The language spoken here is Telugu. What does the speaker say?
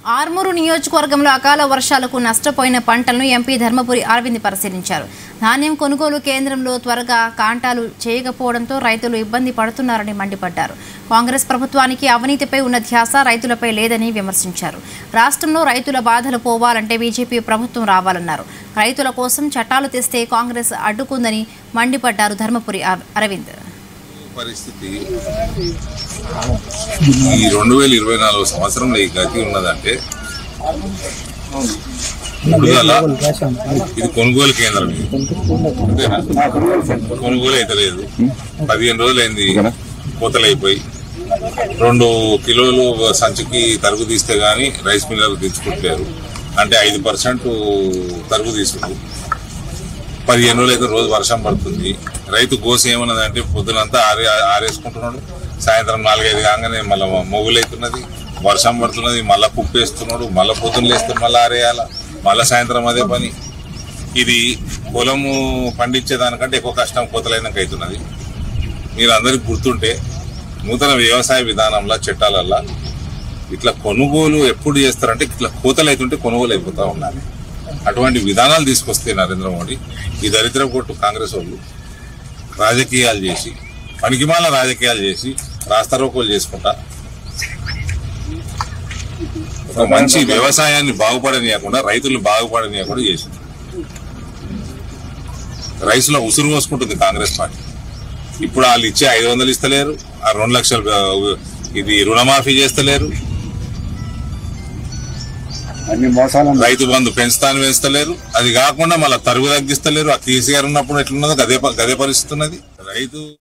ఆర్మూరు నియోజకవర్గంలో అకాల వర్షాలకు నష్టపోయిన పంటలను ఎంపీ ధర్మపురి అరవింద్ పరిశీలించారు ధాన్యం కొనుగోలు కేంద్రంలో త్వరగా కాంటాలు చేయకపోవడంతో రైతులు ఇబ్బంది పడుతున్నారని మండిపడ్డారు కాంగ్రెస్ ప్రభుత్వానికి అవినీతిపై ఉన్న ధ్యాస రైతులపై లేదని విమర్శించారు రాష్ట్రంలో రైతుల బాధలు పోవాలంటే బీజేపీ ప్రభుత్వం రావాలన్నారు రైతుల కోసం చట్టాలు తెస్తే కాంగ్రెస్ అడ్డుకుందని మండిపడ్డారు ధర్మపురి అర- అరవింద్ పరిస్థితి ఈ రెండు వేల ఇరవై నాలుగు సంవత్సరంలో ఈ గతి ఉన్నదంటే ముందుగాల ఇది కొనుగోలు కేంద్రం ఇది అంతేనా కొనుగోలు అయితే లేదు పదిహేను రోజులైంది కోతలు అయిపోయి రెండు కిలోలు సంచికి తరుగు తీస్తే గానీ రైస్ మిల్లర్లు తెచ్చుకుంటారు అంటే ఐదు పర్సెంట్ తరుగు తీసుకుంటారు పదిహేను రోజులు అయితే రోజు వర్షం పడుతుంది రైతు గోస ఏమన్నదంటే పొద్దునంతా ఆరే ఆరేసుకుంటున్నాడు సాయంత్రం నాలుగైదు కాగానే మళ్ళీ మొగులు అవుతున్నది వర్షం పడుతున్నది మళ్ళీ కుప్పు వేస్తున్నాడు మళ్ళీ పొద్దున్న లేస్తే మళ్ళీ ఆరేయాల మళ్ళీ సాయంత్రం అదే పని ఇది పొలము పండించేదానికంటే ఎక్కువ కష్టం కోతలైనాక అవుతున్నది మీరు అందరికి గుర్తుంటే నూతన వ్యవసాయ విధానంలో చట్టాలల్లో ఇట్లా కొనుగోలు ఎప్పుడు చేస్తారంటే ఇట్లా కోతలు అవుతుంటే కొనుగోలు అయిపోతా ఉండాలి అటువంటి విధానాలు తీసుకొస్తే నరేంద్ర మోడీ ఈ దరిద్ర కొట్టు కాంగ్రెస్ వాళ్ళు రాజకీయాలు చేసి పనికిమాల రాజకీయాలు చేసి రాస్తారోకోలు చేసుకుంటా ఒక మంచి వ్యవసాయాన్ని బాగుపడనీయకుండా రైతులు బాగుపడనీయకుండా చేసింది రైతుల ఉసురు పోసుకుంటుంది కాంగ్రెస్ పార్టీ ఇప్పుడు వాళ్ళు ఇచ్చే ఐదు వందలు ఇస్తలేరు ఆ రెండు లక్షలు ఆ, ఇది రుణమాఫీ చేస్తలేరు అన్ని మోసాలు రైతు బంధు పెంచుతాను పెంచుతలేరు అది కాకుండా మళ్ళీ తరుగు తగ్గిస్తలేరు ఆ కేసీఆర్ ఉన్నప్పుడు ఎట్లున్నదో గదే ప- గదే పరిస్థితి ఉన్నది రైతు